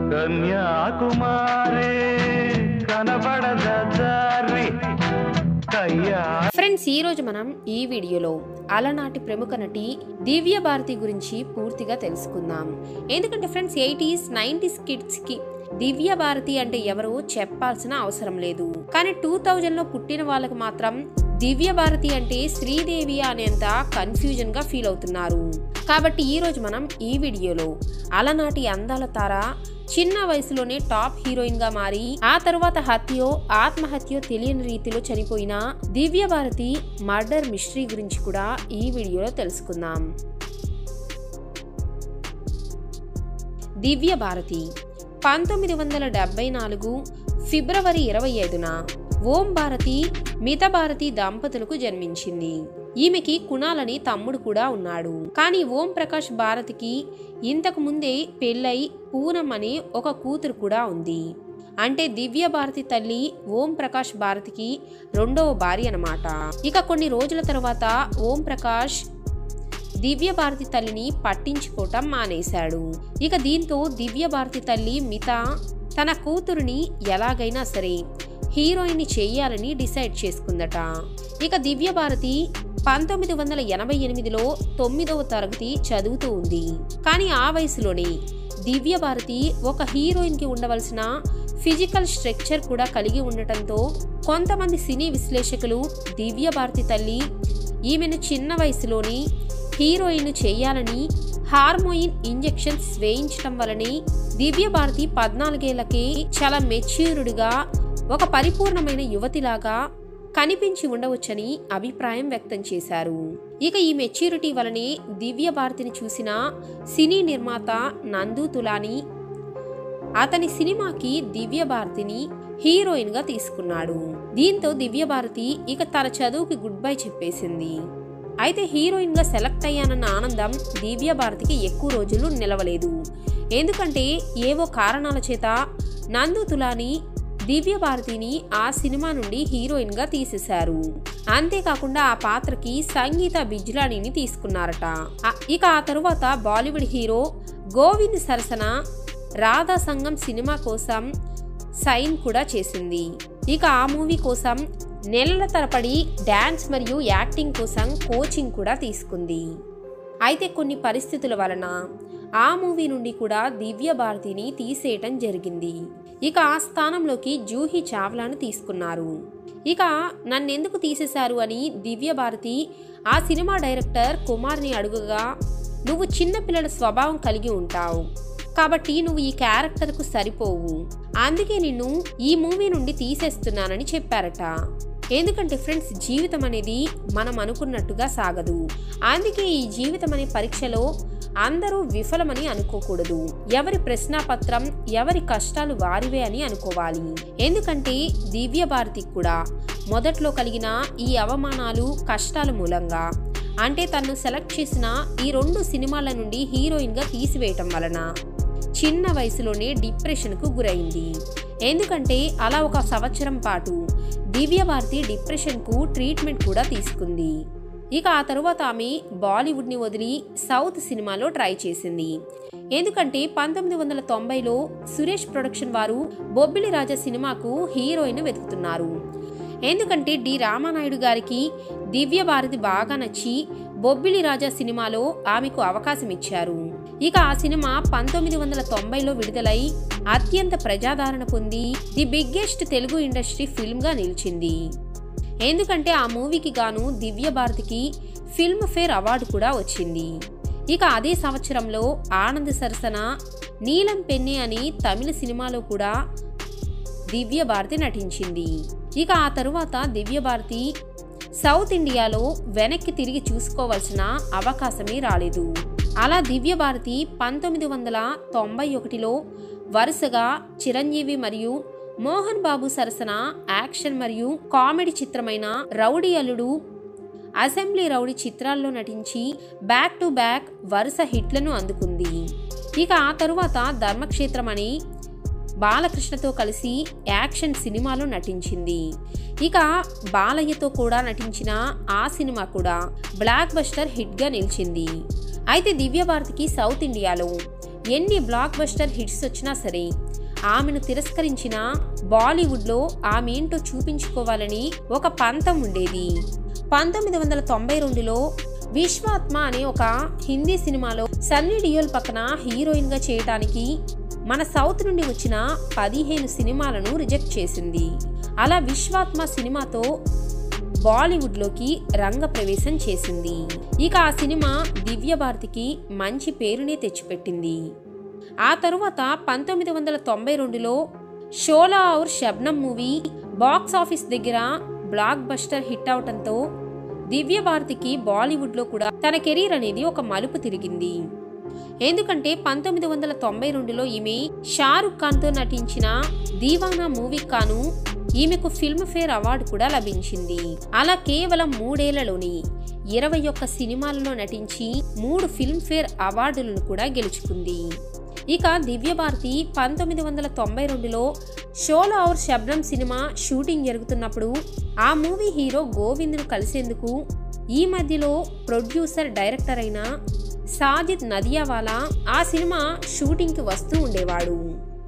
కన్యాకుమారి కనబడద దారి కయ్యా ఫ్రెండ్స్ ఈ రోజు మనం ఈ వీడియోలో అలనాటి ప్రముఖ నటి దివ్య భారతి గురించి పూర్తిగా తెలుసుకుందాం ఎందుకంటే ఫ్రెండ్స్ ఎయిటీస్ నైన్టీస్ కిడ్స్ కి దివ్య భారతి అంటే ఎవరో చెప్పాల్సిన అవసరం లేదు కానీ టూ థౌజండ్ లో పుట్టిన వాళ్ళకి మాత్రం దివ్య భారతి అంటే శ్రీదేవి అనేంత కన్ఫ్యూజన్ గా ఫీల్ అవుతున్నారు కాబట్టి ఈ రోజు మనం ఈ వీడియోలో అలనాటి అందాల తార చిన్న వయసులోనే టాప్ హీరోయిన్ గా మారి ఆ తరువాత హత్యో ఆత్మహత్యో తెలియని రీతిలో చనిపోయిన దివ్య భారతి మర్డర్ మిస్టరీ గురించి కూడా ఈ వీడియోలో తెలుసుకుందాం దివ్య భారతి పంతొమ్మిది వందల డెబ్బై నాలుగు ఫిబ్రవరి ఇరవై ఐదున ఓం భారతి మిత భారతి దంపతులకు జన్మించింది ఈమెకి కుణాలని తమ్ముడు కూడా ఉన్నాడు కానీ ఓం ప్రకాష్ భారతికి ఇంతకు ముందే పెళ్ళై పూనం అనే ఒక కూతురు కూడా ఉంది అంటే దివ్య భారతి తల్లి ఓం ప్రకాష్ భారతికి రెండవ భార్య అన్నమాట ఇక కొన్ని రోజుల తర్వాత ఓం ప్రకాష్ దివ్య భారతి తల్లిని పట్టించుకోవటం మానేశాడు ఇక దీంతో దివ్య భారతి తల్లి మిత తన కూతురుని ఎలాగైనా సరే హీరోయిన్ చెయ్యాలని డిసైడ్ చేసుకుందట ఇక దివ్య భారతి పంతొమ్మిది వందల ఎనభై ఎనిమిదిలో తొమ్మిదవ తరగతి చదువుతూ ఉంది కానీ ఆ వయసులోనే దివ్య భారతి ఒక హీరోయిన్ కి ఉండవలసిన ఫిజికల్ స్ట్రక్చర్ కూడా కలిగి ఉండటంతో కొంతమంది సినీ విశ్లేషకులు దివ్య భారతి తల్లి ఈమెను చిన్న వయసులోని హీరోయిన్ చేయాలని హార్మోయిన్ ఇంజెక్షన్స్ వేయించడం వలనే దివ్య భారతి పద్నాలుగేళ్లకే చాలా మెచ్యూర్డ్గా ఒక పరిపూర్ణమైన యువతిలాగా కనిపించి ఉండవచ్చని అభిప్రాయం వ్యక్తం చేశారు ఇక ఈ మెచ్యూరిటీ వలనే దివ్య భారతిని చూసిన సినీ నిర్మాత నందు తులాని అతని సినిమాకి దివ్య భారతిని హీరోయిన్ గా తీసుకున్నాడు దీంతో దివ్య భారతి ఇక తన చదువుకి గుడ్ బై చెప్పేసింది అయితే హీరోయిన్ గా సెలెక్ట్ అయ్యానన్న ఆనందం దివ్య భారతికి ఎక్కువ రోజులు నిలవలేదు ఎందుకంటే ఏవో కారణాల చేత నందు తులాని దివ్య భారతిని ఆ సినిమా నుండి హీరోయిన్ గా తీసేశారు అంతేకాకుండా ఆ పాత్రకి సంగీత బిజ్లానీని తీసుకున్నారట ఆ- ఇక ఆ తరువాత బాలీవుడ్ హీరో గోవింద్ సరసన రాధా సంగం సినిమా కోసం సైన్ కూడా చేసింది ఇక ఆ మూవీ కోసం నెలల తరబడి డాన్స్ మరియు యాక్టింగ్ కోసం కోచింగ్ కూడా తీసుకుంది అయితే కొన్ని పరిస్థితుల వలన ఆ మూవీ నుండి కూడా దివ్య భారతిని తీసేయటం జరిగింది ఇక ఆ స్థానంలోకి జూహీ చావ్లాను తీసుకున్నారు ఇక నన్నెందుకు తీసేశారు అని దివ్య భారతి ఆ సినిమా డైరెక్టర్ కుమార్ని అడుగుగా నువ్వు చిన్న పిల్లల స్వభావం కలిగి ఉంటావు కాబట్టి నువ్వు ఈ క్యారెక్టర్కు సరిపోవు అందుకే నిన్ను ఈ మూవీ నుండి తీసేస్తున్నానని చెప్పారట ఎందుకంటే ఫ్రెండ్స్ జీవితం అనేది మనం అనుకున్నట్టుగా సాగదు అందుకే ఈ జీవితం అనే పరీక్షలో అందరూ విఫలమని అనుకోకూడదు ఎవరి ప్రశ్నాపత్రం ఎవరి కష్టాలు వారివే అని అనుకోవాలి ఎందుకంటే దివ్య భారతికి కూడా మొదట్లో కలిగిన ఈ అవమానాలు కష్టాల మూలంగా అంటే తను సెలెక్ట్ చేసిన ఈ రెండు సినిమాల నుండి హీరోయిన్గా తీసివేయటం వలన చిన్న వయసులోనే డిప్రెషన్కు గురైంది ఎందుకంటే అలా ఒక సంవత్సరం పాటు దివ్య భారతి డిప్రెషన్కు ట్రీట్మెంట్ కూడా తీసుకుంది ఇక ఆ తరువాత ఆమె బాలీవుడ్ని వదిలి సౌత్ సినిమాలో ట్రై చేసింది ఎందుకంటే పంతొమ్మిది వందల తొంభైలో సురేష్ ప్రొడక్షన్ వారు బొబ్బిలి రాజా సినిమాకు హీరోయిన్ వెతుకుతున్నారు ఎందుకంటే డి రామానాయుడు గారికి దివ్య భారతి బాగా నచ్చి బొబ్బిలి రాజా సినిమాలో ఆమెకు అవకాశం ఇచ్చారు ఇక ఆ సినిమా పంతొమ్మిది వందల తొంభైలో విడుదలై అత్యంత ప్రజాదరణ పొంది the biggest Telugu industry film గా నిలిచింది ఎందుకంటే ఆ మూవీకి గాను దివ్య భారతికి ఫిల్మ్ ఫేర్ అవార్డు కూడా వచ్చింది ఇక అదే సంవత్సరంలో ఆనంద్ సరసన నీలం పెన్నె అని తమిళ సినిమాలో కూడా దివ్య భారతి నటించింది ఇక ఆ తరువాత దివ్య భారతి సౌత్ ఇండియాలో వెనక్కి తిరిగి చూసుకోవాల్సిన అవకాశమే రాలేదు అలా దివ్య భారతి పంతొమ్మిది వందల తొంభై ఒకటిలో వరుసగా చిరంజీవి మరియు మోహన్ బాబు సరసన యాక్షన్ మరియు కామెడీ చిత్రమైన రౌడీ అల్లుడు అసెంబ్లీ రౌడీ చిత్రాల్లో నటించి బ్యాక్ టు బ్యాక్ వరుస హిట్లను అందుకుంది ఇక ఆ తరువాత ధర్మక్షేత్రం అని బాలకృష్ణతో కలిసి యాక్షన్ సినిమాలో నటించింది ఇక బాలయ్యతో కూడా నటించిన ఆ సినిమా కూడా బ్లాక్ బస్టర్ హిట్గా నిలిచింది అయితే దివ్య భారతికి సౌత్ ఇండియాలో ఎన్ని బ్లాక్ బస్టర్ హిట్స్ వచ్చినా సరే ఆమెను తిరస్కరించిన బాలీవుడ్లో ఆమె ఏంటో చూపించుకోవాలని ఒక పంతం ఉండేది పంతొమ్మిది వందల తొంభై రెండులో విశ్వాత్మ అనే ఒక హిందీ సినిమాలో సన్నీ డియోల్ పక్కన హీరోయిన్గా చేయటానికి మన సౌత్ నుండి వచ్చిన పదిహేను సినిమాలను రిజెక్ట్ చేసింది అలా విశ్వాత్మ సినిమాతో బాలీవుడ్లోకి రంగప్రవేశం చేసింది ఇక ఆ సినిమా దివ్య భారతికి మంచి పేరునే తెచ్చిపెట్టింది ఆ తరువాత పంతొమ్మిది వందల తొంభై రెండులో Shola Aur Shabnam movie box office దగ్గర బ్లాక్ బస్టర్ హిట్ అవటంతో దివ్య భారతికి బాలీవుడ్లో కూడా తన కెరీర్ అనేది ఒక మలుపు తిరిగింది ఎందుకంటే పంతొమ్మిది వందల తొంభై రెండులో ఈమె షారుఖ్ ఖాన్తో నటించిన దీవానా మూవీకి కాను ఈమెకు ఫిల్మ్ఫేర్ అవార్డు కూడా లభించింది అలా కేవలం మూడేళ్లలోని ఇరవై ఒక్క సినిమాలలో నటించి మూడు ఫిల్మ్ఫేర్ అవార్డులను కూడా గెలుచుకుంది ఇక దివ్యభారతి పంతొమ్మిది వందల తొంభై రెండులో షోలో ఔర్ శబ్నం సినిమా షూటింగ్ జరుగుతున్నప్పుడు ఆ మూవీ హీరో గోవింద్ను కలిసేందుకు ఈ మధ్యలో ప్రొడ్యూసర్ డైరెక్టర్ అయిన సాజిద్ నదియావాలా ఆ సినిమా షూటింగ్కి వస్తూ ఉండేవాడు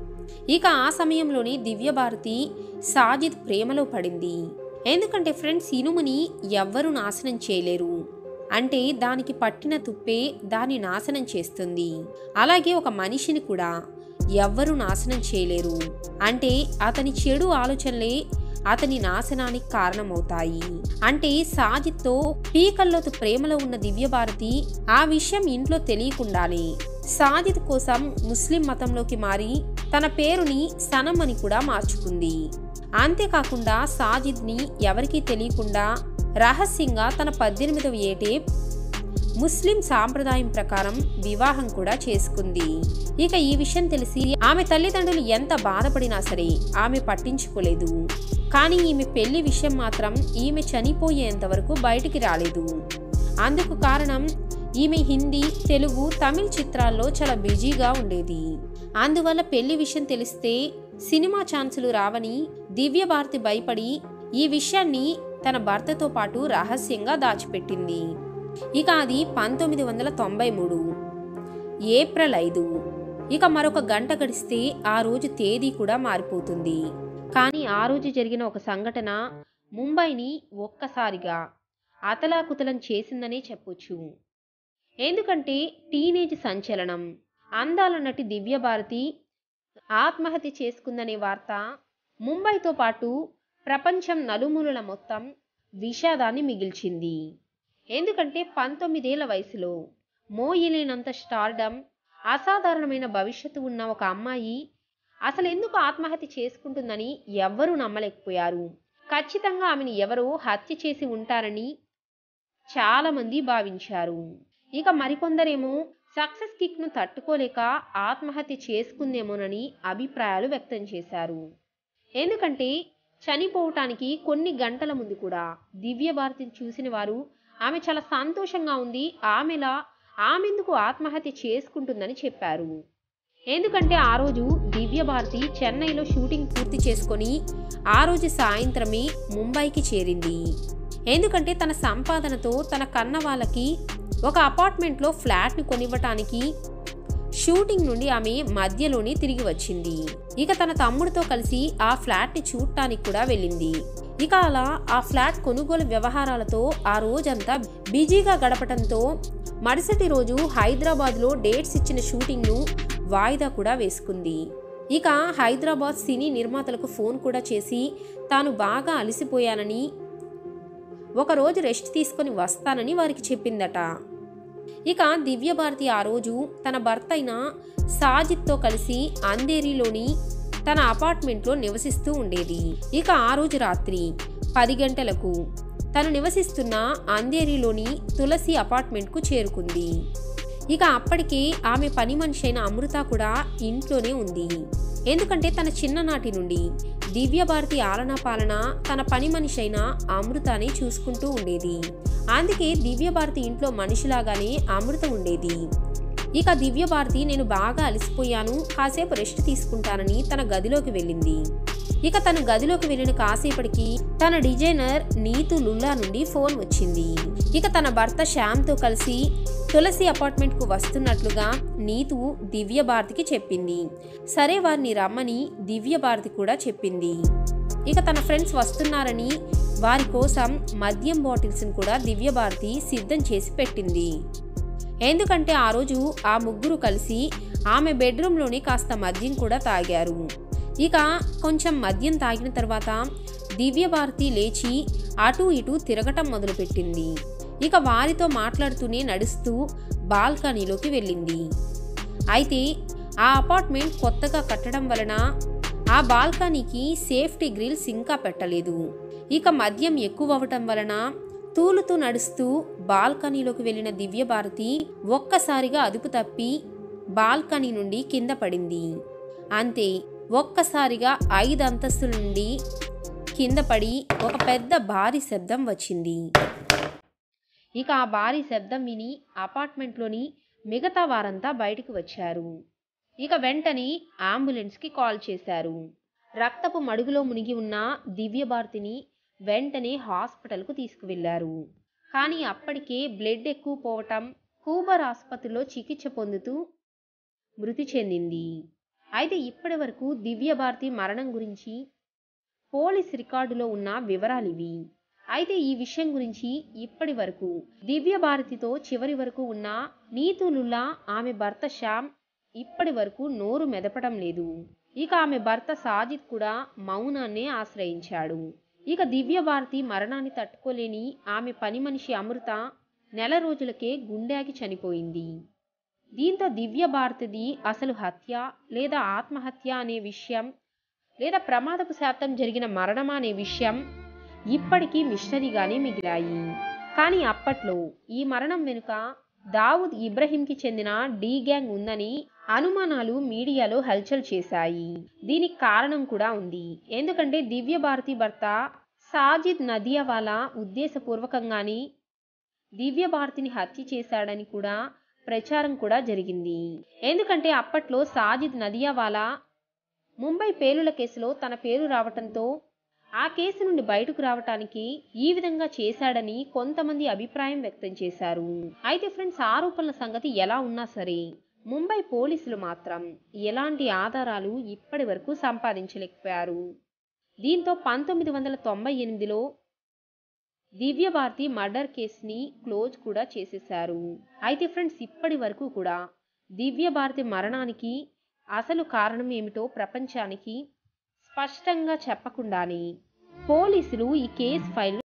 ఇక ఆ సమయంలోని దివ్యభారతి సాజిద్ ప్రేమలో పడింది ఎందుకంటే ఫ్రెండ్స్ ఇనుముని ఎవ్వరూ నాశనం చేయలేరు అంటే దానికి పట్టిన తుప్పే దాన్ని నాశనం చేస్తుంది అలాగే ఒక మనిషిని కూడా ఎవ్వరూ నాశనం చేయలేరు అంటే అతని చెడు ఆలోచనలే అతని నాశనానికి కారణమవుతాయి అంటే సాజిత్తో పీకల్లోతు ప్రేమలో ఉన్న దివ్యభారతి ఆ విషయం ఇంట్లో తెలియకుండానే సాజిద్ కోసం ముస్లిం మతంలోకి మారి తన పేరుని సనం అని కూడా మార్చుకుంది అంతేకాకుండా సాజిద్ని ఎవరికీ తెలియకుండా రహస్యంగా తన పద్దెనిమిదవ ఏటే ముస్లిం సాంప్రదాయం ప్రకారం వివాహం కూడా చేసుకుంది ఇక ఈ విషయం తెలిసి ఆమె తల్లిదండ్రులు ఎంత బాధపడినా సరే ఆమె పట్టించుకోలేదు కానీ ఈమె పెళ్లి విషయం మాత్రం ఈమె చనిపోయేంత వరకు బయటికి రాలేదు అందుకు కారణం ఈమె హిందీ తెలుగు తమిళ్ చిత్రాల్లో చాలా బిజీగా ఉండేది అందువల్ల పెళ్లి విషయం తెలిస్తే సినిమా ఛాన్సులు రావని దివ్య భారతి భయపడి ఈ విషయాన్ని తన భర్తతో పాటు రహస్యంగా దాచిపెట్టింది ఇక అది పంతొమ్మిది వందల తొంభై మూడు ఏప్రిల్ ఐదు ఇక మరొక గంట గడిస్తే ఆ రోజు తేదీ కూడా మారిపోతుంది కానీ ఆ రోజు జరిగిన ఒక సంఘటన ముంబైని ఒక్కసారిగా అతలాకుతలం చేసిందనే చెప్పొచ్చు ఎందుకంటే టీనేజ్ సంచలనం అందాల నటి దివ్యభారతి ఆత్మహత్య చేసుకుందనే వార్త ముంబైతో పాటు ప్రపంచం నలుమూలల మొత్తం విషాదాన్ని మిగిల్చింది ఎందుకంటే పంతొమ్మిదేళ్ల వయసులో మోయలేనంత స్టార్డమ్ అసాధారణమైన భవిష్యత్తు ఉన్న ఒక అమ్మాయి అసలు ఎందుకు ఆత్మహత్య చేసుకుంటుందని ఎవ్వరూ నమ్మలేకపోయారు ఖచ్చితంగా ఆమెను ఎవరో హత్య చేసి ఉంటారని చాలామంది భావించారు ఇక మరికొందరేమో సక్సెస్ కిక్ను తట్టుకోలేక ఆత్మహత్య చేసుకుందేమోనని అభిప్రాయాలు వ్యక్తం చేశారు ఎందుకంటే చనిపోవటానికి కొన్ని గంటల ముందు కూడా దివ్య భారతిని చూసిన వారు ఆమె చాలా సంతోషంగా ఉంది ఆమెలా ఆమెందుకు ఆత్మహత్య చేసుకుంటుందని చెప్పారు ఎందుకంటే ఆ రోజు దివ్య భారతి చెన్నైలో షూటింగ్ పూర్తి చేసుకొని ఆ రోజు సాయంత్రమే ముంబైకి చేరింది ఎందుకంటే తన సంపాదనతో తన కన్న వాళ్ళకి ఒక అపార్ట్మెంట్లో ఫ్లాట్ని కొనివ్వటానికి షూటింగ్ నుండి ఆమె మధ్యలోనే తిరిగి వచ్చింది ఇక తన తమ్ముడితో కలిసి ఆ ఫ్లాట్ని చూడటానికి కూడా వెళ్ళింది ఇక అలా ఆ ఫ్లాట్ కొనుగోలు వ్యవహారాలతో ఆ రోజంతా బిజీగా గడపటంతో మరుసటి రోజు హైదరాబాద్లో డేట్స్ ఇచ్చిన షూటింగ్ను వాయిదా కూడా వేసుకుంది ఇక హైదరాబాద్ సినీ నిర్మాతలకు ఫోన్ కూడా చేసి తాను బాగా అలసిపోయానని ఒకరోజు రెస్ట్ తీసుకొని వస్తానని వారికి చెప్పిందట ఇక దివ్యభారతి ఆ రోజు తన భర్త అయిన సాజిత్తో కలిసి అంధేరిలోని తన అపార్ట్మెంట్లో నివసిస్తూ ఉండేది ఇక ఆ రోజు రాత్రి పది గంటలకు తను నివసిస్తున్న అంధేరిలోని తులసి అపార్ట్మెంట్కు చేరుకుంది ఇక అప్పటికే ఆమె పని మనిషి అయిన అమృత కూడా ఇంట్లోనే ఉంది ఎందుకంటే తన చిన్ననాటి నుండి దివ్యభారతి ఆలనా పాలన తన పని మనిషి అయిన అమృతానే చూసుకుంటూ ఉండేది అందుకే దివ్యభారతి ఇంట్లో మనిషిలాగానే అమృత ఉండేది ఇక దివ్యభారతి నేను బాగా అలసిపోయాను కాసేపు రెస్ట్ తీసుకుంటానని తన గదిలోకి వెళ్ళింది ఇక తన గదిలోకి వెళ్ళిన కాసేపటికి తన డిజైనర్ నీతు లుల్లా నుండి ఫోన్ వచ్చింది ఇక తన భర్త శ్యామ్తో కలిసి తులసి అపార్ట్మెంట్కు వస్తున్నట్లుగా నీతు దివ్యభారతికి చెప్పింది సరే వారిని రమ్మని దివ్యభారతి కూడా చెప్పింది ఇక తన ఫ్రెండ్స్ వస్తున్నారని వారి కోసం మద్యం బాటిల్స్ని కూడా దివ్యభారతి సిద్ధం చేసి పెట్టింది ఎందుకంటే ఆ రోజు ఆ ముగ్గురు కలిసి ఆమె బెడ్రూమ్లోనే కాస్త మద్యం కూడా తాగారు ఇక కొంచెం మద్యం తాగిన తర్వాత దివ్యభారతి లేచి అటు ఇటు తిరగటం మొదలుపెట్టింది ఇక వారితో మాట్లాడుతూనే నడుస్తూ బాల్కనీలోకి వెళ్ళింది అయితే ఆ అపార్ట్మెంట్ కొత్తగా కట్టడం వలన ఆ బాల్కనీకి సేఫ్టీ గ్రిల్స్ ఇంకా పెట్టలేదు ఇక మద్యం ఎక్కువ అవటం వలన తూలుతూ నడుస్తూ బాల్కనీలోకి వెళ్ళిన దివ్యభారతి ఒక్కసారిగా అదుపు తప్పి బాల్కనీ నుండి కింద పడింది అంతే ఒక్కసారిగా ఐదు అంతస్తుల నుండి కింద పడి ఒక పెద్ద భారీ శబ్దం వచ్చింది ఇక ఆ భారీ శబ్దం విని అపార్ట్మెంట్లోని మిగతా వారంతా బయటికి వచ్చారు ఇక వెంటనే అంబులెన్స్కి కాల్ చేశారు రక్తపు మడుగులో మునిగి ఉన్న దివ్యభారతిని వెంటనే హాస్పిటల్కు తీసుకువెళ్లారు కానీ అప్పటికే బ్లడ్ ఎక్కువ పోవటం కూబర్ ఆసుపత్రిలో చికిత్స పొందుతూ మృతి చెందింది అయితే ఇప్పటి వరకు దివ్యభారతి మరణం గురించి పోలీస్ రికార్డులో ఉన్న వివరాలివి అయితే ఈ విషయం గురించి ఇప్పటి వరకు దివ్యభారతితో చివరి వరకు ఉన్న నీతులుల్లా ఆమె భర్త శ్యామ్ ఇప్పటి వరకు నోరు మెదపడం లేదు ఇక ఆమె భర్త సాజిద్ కూడా మౌనాన్నే ఆశ్రయించాడు ఇక దివ్యభారతి మరణాన్ని తట్టుకోలేని ఆమె పని మనిషి అమృత నెల రోజులకే గుండెకి చనిపోయింది దీంతో దివ్య భారతిది అసలు హత్య లేదా ఆత్మహత్య అనే విషయం లేదా ప్రమాదపు శాతం జరిగిన మరణమా అనే విషయం ఇప్పటికీ మిస్టరీగానే మిగిలాయి కానీ అప్పట్లో ఈ మరణం వెనుక దావుద్ ఇబ్రహీంకి చెందిన డీ గ్యాంగ్ ఉందని అనుమానాలు మీడియాలో హల్చల్ చేశాయి దీనికి కారణం కూడా ఉంది ఎందుకంటే దివ్య భారతి భర్త సాజిద్ నదియావాలా ఉద్దేశపూర్వకంగానే దివ్య భారతిని హత్య చేశాడని కూడా ప్రచారం కూడా జరిగింది ఎందుకంటే అప్పట్లో సాజిద్ నదియావాలా ముంబై పేలుల కేసులో తన పేరు రావటంతో ఆ కేసు నుండి బయటకు రావటానికి ఈ విధంగా చేశాడని కొంతమంది అభిప్రాయం వ్యక్తం చేశారు అయితే ఫ్రెండ్స్ ఆరోపణల సంగతి ఎలా ఉన్నా సరే ముంబై పోలీసులు మాత్రం ఎలాంటి ఆధారాలు ఇప్పటి వరకు సంపాదించలేకపోయారు దీంతో పంతొమ్మిది వందల తొంభై ఎనిమిదిలో దివ్యభారతి మర్డర్ కేసుని క్లోజ్ కూడా చేసేశారు అయితే ఫ్రెండ్స్ ఇప్పటి వరకు కూడా దివ్యభారతి మరణానికి అసలు కారణం ఏమిటో ప్రపంచానికి స్పష్టంగా చెప్పకుండానే పోలీసులు ఈ కేసు ఫైల్